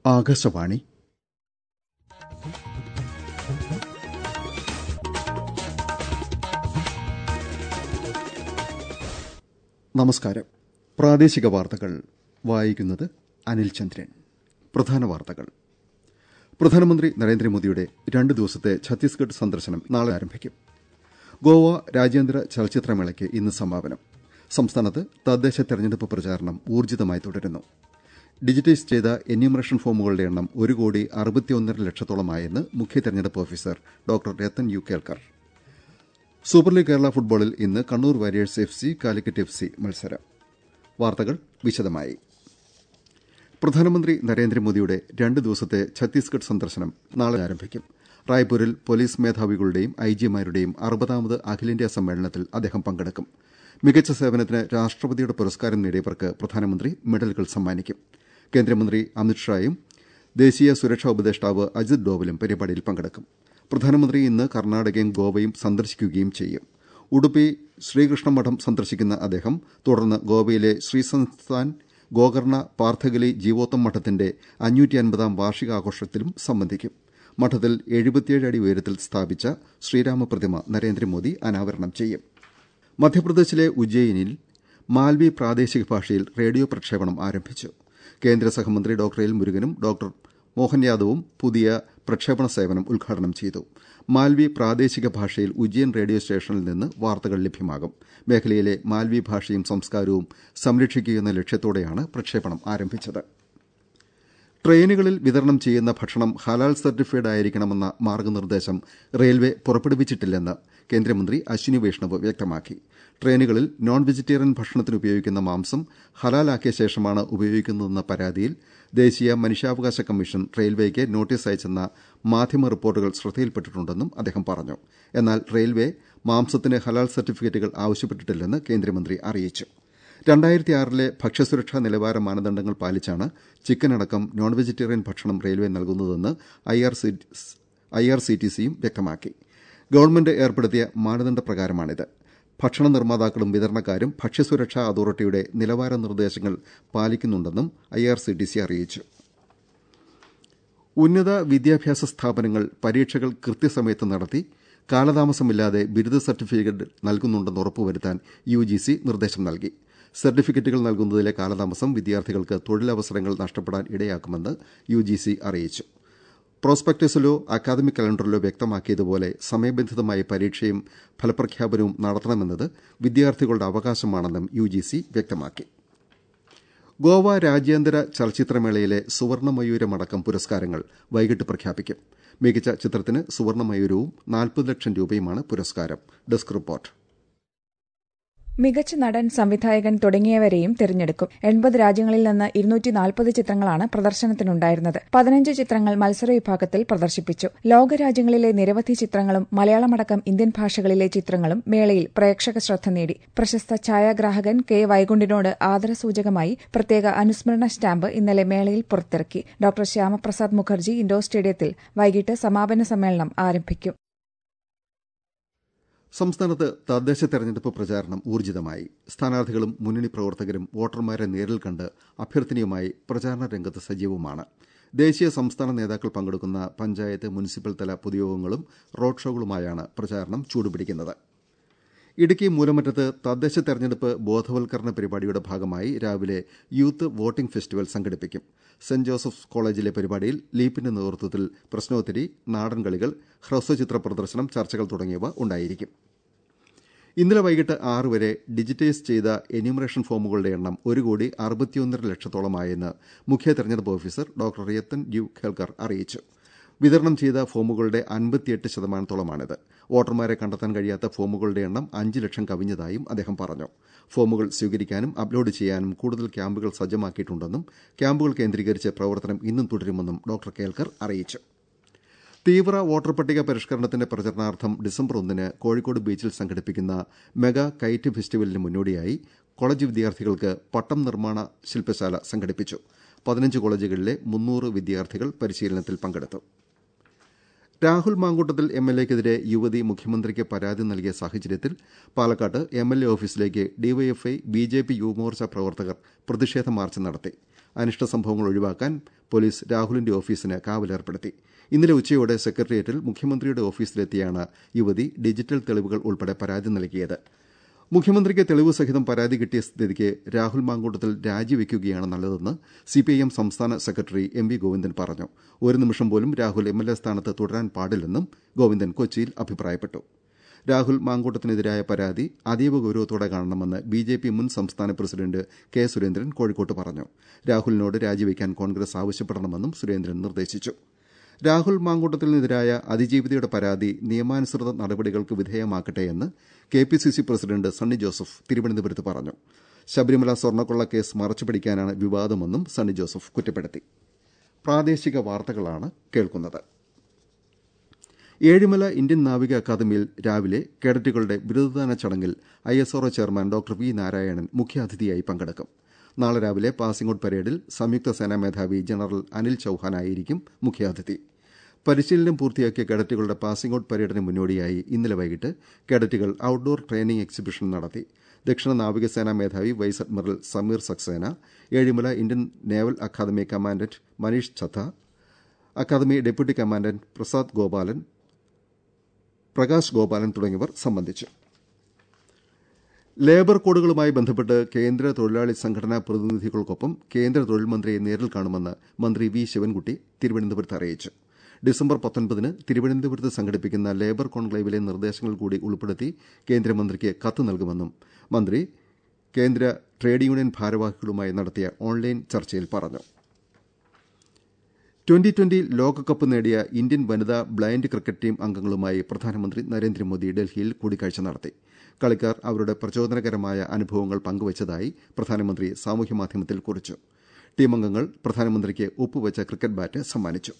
ആകാശവാണി നമസ്കാരം പ്രാദേശിക വാർത്തകൾ വായിക്കുന്നത് അനിൽ ചന്ദ്രൻ പ്രധാന വാർത്തകൾ പ്രധാനമന്ത്രി നരേന്ദ്രമോദിയുടെ രണ്ട് ദിവസത്തെ ഛത്തീസ്ഗഡ് സന്ദർശനം നാളെ ആരംഭിക്കും ഗോവ രാജ്യാന്തര ചലച്ചിത്രമേളയ്ക്ക് ഇന്ന് സമാപനം സംസ്ഥാനത്ത് തദ്ദേശ തെരഞ്ഞെടുപ്പ് പ്രചാരണം ഊർജിതമായി തുടരുന്നു ഡിജിറ്റൈസ് ചെയ്ത എന്യൂമറേഷൻ ഫോമുകളുടെ എണ്ണം ഒരു കോടി അറുപത്തിയൊന്നര ലക്ഷത്തോളമായെന്ന് മുഖ്യ തെരഞ്ഞെടുപ്പ് officer doctor Rathan U Kelkar Super League Kerala ഫുട്ബോളിൽ ഇന്ന് Kannur Warriors F C Calicut F C മത്സരം വാർത്തകൾ വിശദമായി പ്രധാനമന്ത്രി നരേന്ദ്രമോദിയുടെ രണ്ട് ദിവസത്തെ ഛത്തീസ്ഗഡ് സന്ദർശനം നാളെ ആരംഭിക്കും റായ്പൂരിൽ പോലീസ് മേധാവികളുടെയും ഐജിമാരുടെയും അറുപതാമത് അഖിലേന്ത്യാ സമ്മേളനത്തിൽ അദ്ദേഹം പങ്കെടുക്കും മികച്ച സേവനത്തിന് രാഷ്ട്രപതിയുടെ പുരസ്കാരം നേടിയവർക്ക് പ്രധാനമന്ത്രി മെഡലുകൾ സമ്മാനിക്കും കേന്ദ്രമന്ത്രി അമിത്ഷായും ദേശീയ സുരക്ഷാ ഉപദേഷ്ടാവ് അജിത് ഡോവലും പരിപാടിയിൽ പങ്കെടുക്കും പ്രധാനമന്ത്രി ഇന്ന് കർണാടകയും ഗോവയും സന്ദർശിക്കുകയും ചെയ്യും ഉടുപ്പി ശ്രീകൃഷ്ണമഠം സന്ദർശിക്കുന്ന അദ്ദേഹം തുടർന്ന് ഗോവയിലെ ശ്രീസംസ്ഥാൻ ഗോകർണ പാർത്ഥഗലി ജീവോത്തം മഠത്തിന്റെ അഞ്ഞൂറ്റി അൻപതാം വാർഷികാഘോഷത്തിലും സംബന്ധിക്കും മഠത്തിൽ എഴുപത്തിയേഴ് അടി ഉയരത്തിൽ സ്ഥാപിച്ച ശ്രീരാമ പ്രതിമ നരേന്ദ്രമോദി അനാവരണം ചെയ്യും മധ്യപ്രദേശിലെ ഉജ്ജയിനിൽ മാൽവി പ്രാദേശിക ഭാഷയിൽ റേഡിയോ പ്രക്ഷേപണം ആരംഭിച്ചു കേന്ദ്ര സഹമന്ത്രി ഡോക്ടർ എൽ മുരുകനും ഡോക്ടർ മോഹൻ യാദവും പുതിയ പ്രക്ഷേപണ സേവനം ഉദ്ഘാടനം ചെയ്തു മാൽവി പ്രാദേശിക ഭാഷയിൽ ഉജ്ജയൻ റേഡിയോ സ്റ്റേഷനിൽ നിന്ന് വാർത്തകൾ ലഭ്യമാകും മേഖലയിലെ മാൽവി ഭാഷയും സംസ്കാരവും സംരക്ഷിക്കുകയെന്ന ലക്ഷ്യത്തോടെയാണ് പ്രക്ഷേപണം ആരംഭിച്ചത് ട്രെയിനുകളിൽ വിതരണം ചെയ്യുന്ന ഭക്ഷണം ഹലാൽ സർട്ടിഫൈഡ് ആയിരിക്കണമെന്ന മാർഗനിർദ്ദേശം റെയിൽവേ പുറപ്പെടുവിച്ചിട്ടില്ലെന്ന് കേന്ദ്രമന്ത്രി അശ്വിനി വൈഷ്ണവ് വ്യക്തമാക്കി ട്രെയിനുകളിൽ നോൺ വെജിറ്റേറിയൻ ഭക്ഷണത്തിന് ഉപയോഗിക്കുന്ന മാംസം ഹലാലാക്കിയ ശേഷമാണ് ഉപയോഗിക്കുന്നതെന്ന പരാതിയിൽ ദേശീയ മനുഷ്യാവകാശ കമ്മീഷൻ റെയിൽവേക്ക് നോട്ടീസ് അയച്ചെന്ന മാധ്യമ റിപ്പോർട്ടുകൾ ശ്രദ്ധയിൽപ്പെട്ടിട്ടുണ്ടെന്നും അദ്ദേഹം പറഞ്ഞു എന്നാൽ റെയിൽവേ മാംസത്തിന് ഹലാൽ സർട്ടിഫിക്കറ്റുകൾ ആവശ്യപ്പെട്ടിട്ടില്ലെന്ന് കേന്ദ്രമന്ത്രി അറിയിച്ചു രണ്ടായിരത്തി ആറിലെ ഭക്ഷ്യസുരക്ഷാ നിലവാര മാനദണ്ഡങ്ങൾ പാലിച്ചാണ് ചിക്കൻ അടക്കം നോൺ വെജിറ്റേറിയൻ ഭക്ഷണം റെയിൽവേ നൽകുന്നതെന്ന് ഐ ആർ സി ടി സിയും വ്യക്തമാക്കി ഗവൺമെന്റ് ഏർപ്പെടുത്തിയ മാനദണ്ഡ പ്രകാരമാണിത് ഭക്ഷണ നിർമ്മാതാക്കളും വിതരണക്കാരും ഭക്ഷ്യസുരക്ഷാ അതോറിറ്റിയുടെ നിലവാര നിർദ്ദേശങ്ങൾ പാലിക്കുന്നുണ്ടെന്നും I R C T C അറിയിച്ചു ഉന്നത വിദ്യാഭ്യാസ സ്ഥാപനങ്ങൾ പരീക്ഷകൾ കൃത്യസമയത്ത് നടത്തി കാലതാമസമില്ലാതെ ബിരുദ സർട്ടിഫിക്കറ്റ് നൽകുന്നുണ്ടെന്ന് ഉറപ്പുവരുത്താൻ യു ജി സി നിർദ്ദേശം നൽകി സർട്ടിഫിക്കറ്റുകൾ നൽകുന്നതിലെ കാലതാമസം വിദ്യാർത്ഥികൾക്ക് തൊഴിലവസരങ്ങൾ നഷ്ടപ്പെടാൻ ഇടയാക്കുമെന്ന് യു ജി സി അറിയിച്ചു പ്രോസ്പെക്ടസിലോ അക്കാദമിക് കലണ്ടറിലോ വ്യക്തമാക്കിയതുപോലെ സമയബന്ധിതമായി പരീക്ഷയും ഫലപ്രഖ്യാപനവും നടത്തണമെന്നത് വിദ്യാർത്ഥികളുടെ അവകാശമാണെന്നും യു ജി സി വ്യക്തമാക്കി ഗോവ രാജ്യാന്തര ചലച്ചിത്രമേളയിലെ സുവർണമയൂരമടക്കം പുരസ്കാരങ്ങൾ വൈകിട്ട് പ്രഖ്യാപിക്കും മികച്ച ചിത്രത്തിന് സുവർണമയൂരവും നാൽപ്പത് ലക്ഷം രൂപയുമാണ് പുരസ്കാരം ഡെസ്ക് റിപ്പോർട്ട് മികച്ച നടൻ സംവിധായകൻ തുടങ്ങിയവരെയും തിരഞ്ഞെടുക്കും എൺപത് രാജ്യങ്ങളിൽ നിന്ന് ഇരുന്നൂറ്റി നാൽപ്പത് ചിത്രങ്ങളാണ് പ്രദർശനത്തിനുണ്ടായിരുന്നത് പതിനഞ്ച് ചിത്രങ്ങൾ മത്സര വിഭാഗത്തിൽ പ്രദർശിപ്പിച്ചു ലോകരാജ്യങ്ങളിലെ നിരവധി ചിത്രങ്ങളും മലയാളമടക്കം ഇന്ത്യൻ ഭാഷകളിലെ ചിത്രങ്ങളും മേളയിൽ പ്രേക്ഷക ശ്രദ്ധ നേടി പ്രശസ്ത ഛായാഗ്രാഹകൻ കെ വൈകുണ്ഠിനോട് ആദരസൂചകമായി പ്രത്യേക അനുസ്മരണ സ്റ്റാമ്പ് ഇന്നലെ മേളയിൽ പുറത്തിറക്കി ഡോക്ടർ ശ്യാമപ്രസാദ് മുഖർജി ഇൻഡോർ സ്റ്റേഡിയത്തിൽ വൈകിട്ട് സമാപന സമ്മേളനം ആരംഭിക്കും സംസ്ഥാനത്ത് തദ്ദേശ തെരഞ്ഞെടുപ്പ് പ്രചാരണം ഊർജിതമായി സ്ഥാനാർത്ഥികളും മുന്നണി പ്രവർത്തകരും വോട്ടർമാരെ നേരിൽ കണ്ട് അഭ്യർത്ഥനയുമായി പ്രചാരണ രംഗത്ത് സജീവമാണ് ദേശീയ സംസ്ഥാന നേതാക്കൾ പങ്കെടുക്കുന്ന പഞ്ചായത്ത് മുനിസിപ്പൽ തല പൊതുയോഗങ്ങളും റോഡ് ഷോകളുമായാണ് പ്രചാരണം ചൂടുപിടിക്കുന്നത് ഇടുക്കി മൂലമറ്റത്ത് തദ്ദേശ തെരഞ്ഞെടുപ്പ് ബോധവൽക്കരണ പരിപാടിയുടെ ഭാഗമായി രാവിലെ യൂത്ത് വോട്ടിംഗ് ഫെസ്റ്റിവൽ സംഘടിപ്പിക്കും സെന്റ് ജോസഫ്സ് കോളേജിലെ പരിപാടിയിൽ ലീപ്പിന്റെ നേതൃത്വത്തിൽ പ്രശ്നോത്തരി നാടൻ കളികൾ ഹ്രസ്വചിത്ര പ്രദർശനം ചർച്ചകൾ തുടങ്ങിയവ ഉണ്ടായിരിക്കും ഇന്നലെ വൈകിട്ട് ആറ് വരെ ഡിജിറ്റൈസ് ചെയ്ത എന്യൂമറേഷൻ ഫോമുകളുടെ എണ്ണം ഒരു കോടി അറുപത്തിയൊന്നര ലക്ഷത്തോളമായെന്ന് മുഖ്യ തെരഞ്ഞെടുപ്പ് ഓഫീസർ ഡോക്ടർ യത്തൻ യു ഖേൽക്കർ അറിയിച്ചു വിതരണം ചെയ്ത ഫോമുകളുടെ അൻപത്തിയെട്ട് ശതമാനത്തോളമാണിത് വോട്ടർമാരെ കണ്ടെത്താൻ കഴിയാത്ത ഫോമുകളുടെ എണ്ണം അഞ്ച് ലക്ഷം കവിഞ്ഞതായും അദ്ദേഹം പറഞ്ഞു ഫോമുകൾ സ്വീകരിക്കാനും അപ്ലോഡ് ചെയ്യാനും കൂടുതൽ ക്യാമ്പുകൾ സജ്ജമാക്കിയിട്ടുണ്ടെന്നും ക്യാമ്പുകൾ കേന്ദ്രീകരിച്ച് പ്രവർത്തനം ഇന്നും തുടരുമെന്നും ഡോക്ടർ കേൽക്കർ അറിയിച്ചു തീവ്ര വോട്ടർ പട്ടിക പരിഷ്കരണത്തിന്റെ പ്രചരണാർത്ഥം ഡിസംബർ ഒന്നിന് കോഴിക്കോട് ബീച്ചിൽ സംഘടിപ്പിക്കുന്ന മെഗാ കൈറ്റ് ഫെസ്റ്റിവലിന് മുന്നോടിയായി കോളേജ് വിദ്യാർത്ഥികൾക്ക് പട്ടം നിർമ്മാണ ശില്പശാല സംഘടിപ്പിച്ചു പതിനഞ്ച് കോളേജുകളിലെ മുന്നൂറ് വിദ്യാർത്ഥികൾ പരിശീലനത്തിൽ പങ്കെടുത്തു രാഹുൽ മാങ്കൂട്ടത്തിൽ എം എൽ എക്കെതിരെ യുവതി മുഖ്യമന്ത്രിക്ക് പരാതി നൽകിയ സാഹചര്യത്തിൽ പാലക്കാട്ട് എം എൽ എ ഓഫീസിലേക്ക് DYFI B J P Yuvamorcha പ്രവർത്തകർ പ്രതിഷേധ മാർച്ച് നടത്തി അനിഷ്ട സംഭവങ്ങൾ ഒഴിവാക്കാൻ പോലീസ് രാഹുലിന്റെ ഓഫീസിന് കാവലേർപ്പെടുത്തി ഇന്നലെ ഉച്ചയോടെ സെക്രട്ടേറിയറ്റിൽ മുഖ്യമന്ത്രിയുടെ ഓഫീസിലെത്തിയാണ് യുവതി ഡിജിറ്റൽ തെളിവുകൾ ഉൾപ്പെടെ പരാതി നൽകിയത് മുഖ്യമന്ത്രിക്ക് തെളിവ് സഹിതം പരാതി കിട്ടിയ സ്ഥിതിക്ക് രാഹുൽ മാങ്കൂട്ടത്തിൽ രാജിവെക്കുകയാണ് നല്ലതെന്ന് സിപിഐഎം സംസ്ഥാന സെക്രട്ടറി എം വി ഗോവിന്ദൻ പറഞ്ഞു ഒരു നിമിഷം പോലും രാഹുൽ എം എൽ എ സ്ഥാനത്ത് തുടരാൻ പാടില്ലെന്നും ഗോവിന്ദൻ കൊച്ചിയിൽ അഭിപ്രായപ്പെട്ടു രാഹുൽ മാങ്കൂട്ടത്തിനെതിരായ പരാതി അതീവ ഗൌരവത്തോടെ കാണണമെന്ന് ബി ജെ പി മുൻ സംസ്ഥാന പ്രസിഡന്റ് കെ സുരേന്ദ്രൻ കോഴിക്കോട്ട് പറഞ്ഞു രാഹുലിനോട് രാജിവെക്കാൻ കോൺഗ്രസ് ആവശ്യപ്പെടണമെന്നും സുരേന്ദ്രൻ നിർദ്ദേശിച്ചു രാഹുൽ മാങ്കൂട്ടത്തിനെതിരായ അതിജീവിതയുടെ പരാതി നിയമാനുസൃത നടപടികൾക്ക് വിധേയമാക്കട്ടെയെന്ന് K P C C president Sunny Joseph തിരുവനന്തപുരത്ത് പറഞ്ഞു ശബരിമല സ്വർണ്ണക്കൊള്ള കേസ് മറച്ചുപിടിക്കാനാണ് വിവാദമെന്നും സണ്ണി ജോസഫ് കുറ്റപ്പെടുത്തി പ്രാദേശിക വാർത്തകളാണ് കേൾക്കുന്നത് ഏഴിമല ഇന്ത്യൻ നാവിക അക്കാദമിയിൽ രാവിലെ കേഡറ്റുകളുടെ ബിരുദദാന ചടങ്ങിൽ I S R O chairman doctor V Narayanan മുഖ്യാതിഥിയായി പങ്കെടുക്കും നാളെ രാവിലെ പാസിംഗ് ഔട്ട് പരേഡിൽ സംയുക്ത സേനാ മേധാവി ജനറൽ അനിൽ ചൌഹാനായിരിക്കും മുഖ്യാതിഥി പരിശീലനം പൂർത്തിയാക്കിയ കേഡറ്റുകളുടെ പാസിംഗ് ഔട്ട് പരേഡിന് മുന്നോടിയായി ഇന്നലെ വൈകിട്ട് കേഡറ്റുകൾ ഔട്ട്ഡോർ ട്രെയിനിംഗ് എക്സിബിഷൻ നടത്തി ദക്ഷിണ നാവികസേനാ മേധാവി vice admiral Sameer Saxena Ezhimala Indian naval academy commandant Manish Chhatta academy deputy commandant Prasad Gopalan Prakash Gopalan തുടങ്ങിയവർ സംബന്ധിച്ചു ലേബർ കോഡുകളുമായി ബന്ധപ്പെട്ട് കേന്ദ്ര തൊഴിലാളി സംഘടനാ പ്രതിനിധികൾക്കൊപ്പം കേന്ദ്ര തൊഴിൽ മന്ത്രിയെ നേരിൽ കാണുമെന്ന് മന്ത്രി വി ശിവൻകുട്ടി തിരുവനന്തപുരത്ത് അറിയിച്ചു ഡിസംബർ പത്തൊൻപതിന് തിരുവനന്തപുരത്ത് സംഘടിപ്പിക്കുന്ന ലേബർ കോൺക്ലേവിലെ നിർദ്ദേശങ്ങൾ കൂടി ഉൾപ്പെടുത്തി കേന്ദ്രമന്ത്രിക്ക് കത്ത് നൽകുമെന്നും മന്ത്രി കേന്ദ്ര ട്രേഡ് യൂണിയൻ ഭാരവാഹികളുമായി നടത്തിയ ഓൺലൈൻ ചർച്ചയിൽ പറഞ്ഞു ട്വന്റി ട്വന്റി ലോകകപ്പ് നേടിയ ഇന്ത്യൻ വനിതാ ബ്ലൈൻഡ് ക്രിക്കറ്റ് ടീം അംഗങ്ങളുമായി പ്രധാനമന്ത്രി നരേന്ദ്രമോദി ഡൽഹിയിൽ കൂടിക്കാഴ്ച നടത്തി കളിക്കാർ അവരുടെ പ്രചോദനകരമായ അനുഭവങ്ങൾ പങ്കുവച്ചതായി പ്രധാനമന്ത്രി സാമൂഹ്യമാധ്യമത്തിൽ കുറിച്ചു ടീം അംഗങ്ങൾ പ്രധാനമന്ത്രിക്ക് ഒപ്പുവച്ച ക്രിക്കറ്റ് ബാറ്റ് സമ്മാനിച്ചു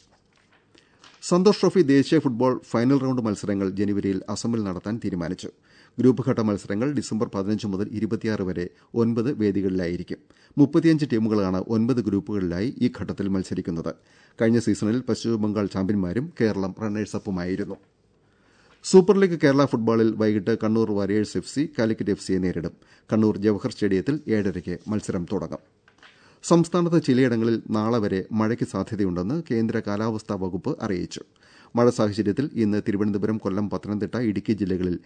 സന്തോഷ് ട്രോഫി ദേശീയ ഫുട്ബോൾ ഫൈനൽ റൌണ്ട് മത്സരങ്ങൾ ജനുവരിയിൽ അസമിൽ നടത്താൻ തീരുമാനിച്ചു ഗ്രൂപ്പ് ഘട്ട മത്സരങ്ങൾ ഡിസംബർ പതിനഞ്ച് മുതൽ ഇരുപത്തിയാറ് വരെ ഒൻപത് വേദികളിലായിരിക്കും മുപ്പത്തിയഞ്ച് ടീമുകളാണ് ഒൻപത് ഗ്രൂപ്പുകളിലായി ഈ ഘട്ടത്തിൽ മത്സരിക്കുന്നത് കഴിഞ്ഞ സീസണിൽ പശ്ചിമബംഗാൾ ചാമ്പ്യന്മാരും കേരളം റണ്ണേഴ്സപ്പുമായിരുന്നു സൂപ്പർ ലീഗ് കേരള ഫുട്ബോളിൽ വൈകിട്ട് Kannur Warriors F C Calicut F സിയെ നേരിടും കണ്ണൂർ ജവഹർ സ്റ്റേഡിയത്തിൽ ഏഴരയ്ക്ക് മത്സരം തുടങ്ങും സംസ്ഥാനത്ത് ചിലയിടങ്ങളിൽ നാളെ വരെ മഴയ്ക്ക് സാധ്യതയുണ്ടെന്ന് കേന്ദ്ര കാലാവസ്ഥാ വകുപ്പ് അറിയിച്ചു മഴ സാഹചര്യത്തിൽ ഇന്ന് തിരുവനന്തപുരം കൊല്ലം പത്തനംതിട്ട ഇടുക്കി ജില്ലകളിൽ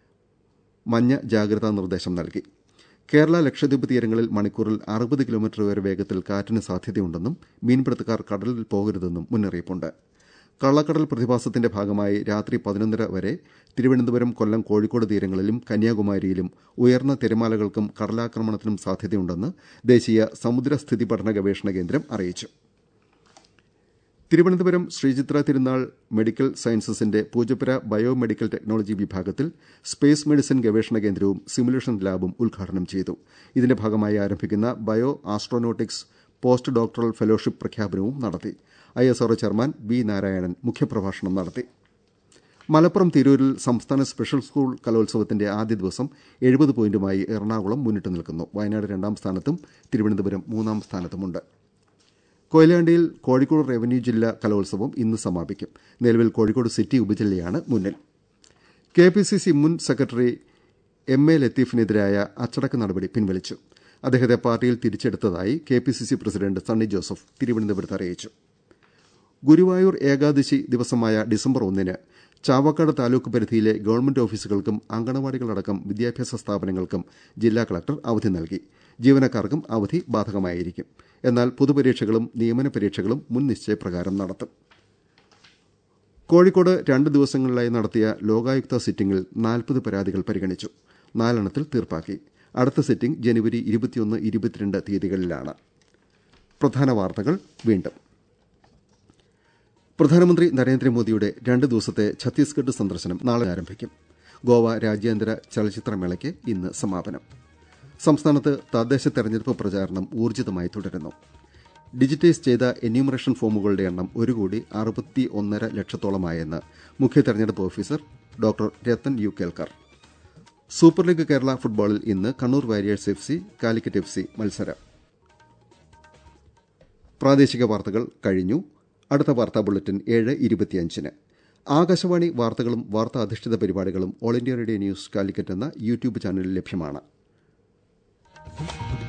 മഞ്ഞ ജാഗ്രതാ നിർദ്ദേശം നൽകി കേരള ലക്ഷദ്വീപ് തീരങ്ങളിൽ മണിക്കൂറിൽ അറുപത് കിലോമീറ്റർ വരെ വേഗത്തിൽ കാറ്റിന് സാധ്യതയുണ്ടെന്നും മീൻപിടുത്തക്കാർ കടലിൽ പോകരുതെന്നും മുന്നറിയിപ്പുണ്ട് കള്ളക്കടൽ പ്രതിഭാസത്തിന്റെ ഭാഗമായി രാത്രി പതിനൊന്നര വരെ തിരുവനന്തപുരം കൊല്ലം കോഴിക്കോട് തീരങ്ങളിലും കന്യാകുമാരിയിലും ഉയർന്ന തിരമാലകൾക്കും കടലാക്രമണത്തിനും സാധ്യതയുണ്ടെന്ന് ദേശീയ സമുദ്രസ്ഥിതി പഠന ഗവേഷണ കേന്ദ്രം അറിയിച്ചു തിരുവനന്തപുരം ശ്രീചിത്ര തിരുനാൾ മെഡിക്കൽ സയൻസസിന്റെ പൂജപ്പുര ബയോമെഡിക്കൽ ടെക്നോളജി വിഭാഗത്തിൽ സ്പേസ് മെഡിസിൻ ഗവേഷണ കേന്ദ്രവും സിമുലേഷൻ ലാബും ഉദ്ഘാടനം ചെയ്തു ഇതിന്റെ ഭാഗമായി ആരംഭിക്കുന്ന bio astronautics post doctoral fellowship പ്രഖ്യാപനവും നടത്തി I S R O chairman B Narayanan മുഖ്യപ്രഭാഷണം നടത്തി മലപ്പുറം തിരൂരിൽ സംസ്ഥാന സ്പെഷ്യൽ സ്കൂൾ കലോത്സവത്തിന്റെ ആദ്യ ദിവസം എഴുപത് പോയിന്റുമായി എറണാകുളം മുന്നിട്ട് നിൽക്കുന്നു വയനാട് രണ്ടാം സ്ഥാനത്തും തിരുവനന്തപുരം മൂന്നാം സ്ഥാനത്തുമുണ്ട് കൊയിലാണ്ടിയിൽ കോഴിക്കോട് റവന്യൂ ജില്ലാ കലോത്സവം ഇന്ന് സമാപിക്കും നിലവിൽ കോഴിക്കോട് സിറ്റി ഉപജില്ലയാണ് മുന്നിൽ കെ പി സി സി മുൻ സെക്രട്ടറി എം എ ലത്തീഫിനെതിരായ അച്ചടക്ക നടപടി പിൻവലിച്ചു അദ്ദേഹത്തെ പാർട്ടിയിൽ തിരിച്ചെടുത്തതായി K P C C president Sunny Joseph തിരുവനന്തപുരത്ത് അറിയിച്ചു ഗുരുവായൂർ ഏകാദശി ദിവസമായ ഡിസംബർ ഒന്നിന് ചാവക്കാട് താലൂക്ക് പരിധിയിലെ ഗവൺമെന്റ് ഓഫീസുകൾക്കും അങ്കണവാടികളടക്കം വിദ്യാഭ്യാസ സ്ഥാപനങ്ങൾക്കും ജില്ലാ കളക്ടർ അവധി നൽകി ജീവനക്കാർക്കും അവധി ബാധകമായിരിക്കും എന്നാൽ പൊതുപരീക്ഷകളും നിയമന പരീക്ഷകളും മുൻ നിശ്ചയപ്രകാരം നടത്തും കോഴിക്കോട് രണ്ട് ദിവസങ്ങളിലായി നടത്തിയ ലോകായുക്ത സിറ്റിംഗിൽ നാൽപ്പത് പരാതികൾ പരിഗണിച്ചു നാലെണ്ണത്തിൽ തീർപ്പാക്കി അടുത്ത സിറ്റിംഗ് ജനുവരി ഇരുപത്തിയൊന്ന് ഇരുപത്തിരണ്ട് തീയതികളിലാണ് പ്രധാന വാർത്തകൾ വീണ്ടും പ്രധാനമന്ത്രി നരേന്ദ്രമോദിയുടെ രണ്ട് ദിവസത്തെ ഛത്തീസ്ഗഡ് സന്ദർശനം നാളെ ആരംഭിക്കും ഗോവ രാജ്യാന്തര ചലച്ചിത്രമേളയ്ക്ക് ഇന്ന് സമാപനം സംസ്ഥാനത്ത് തദ്ദേശ തെരഞ്ഞെടുപ്പ് പ്രചാരണം ഊർജിതമായി തുടരുന്നു ഡിജിറ്റൈസ് ചെയ്ത എന്യൂമറേഷൻ ഫോമുകളുടെ എണ്ണം ഒരു കോടി അറുപത്തി ഒന്നര ലക്ഷത്തോളമായെന്ന് മുഖ്യ തെരഞ്ഞെടുപ്പ് officer doctor Rathan U Kelkar Super League Kerala ഫുട്ബോളിൽ ഇന്ന് Kannur Warriors F C Calicut F C മത്സരം പ്രാദേശിക വാർത്തകൾ കഴിഞ്ഞു അടുത്ത വാർത്താ ബുള്ളറ്റിൻ ഏഴ് ഇരുപത്തിയഞ്ചിന് ആകാശവാണി വാർത്തകളും വാർത്താ അധിഷ്ഠിത പരിപാടികളും All India Radio news Calicut എന്ന യൂട്യൂബ് ചാനലിൽ ലഭ്യമാണ്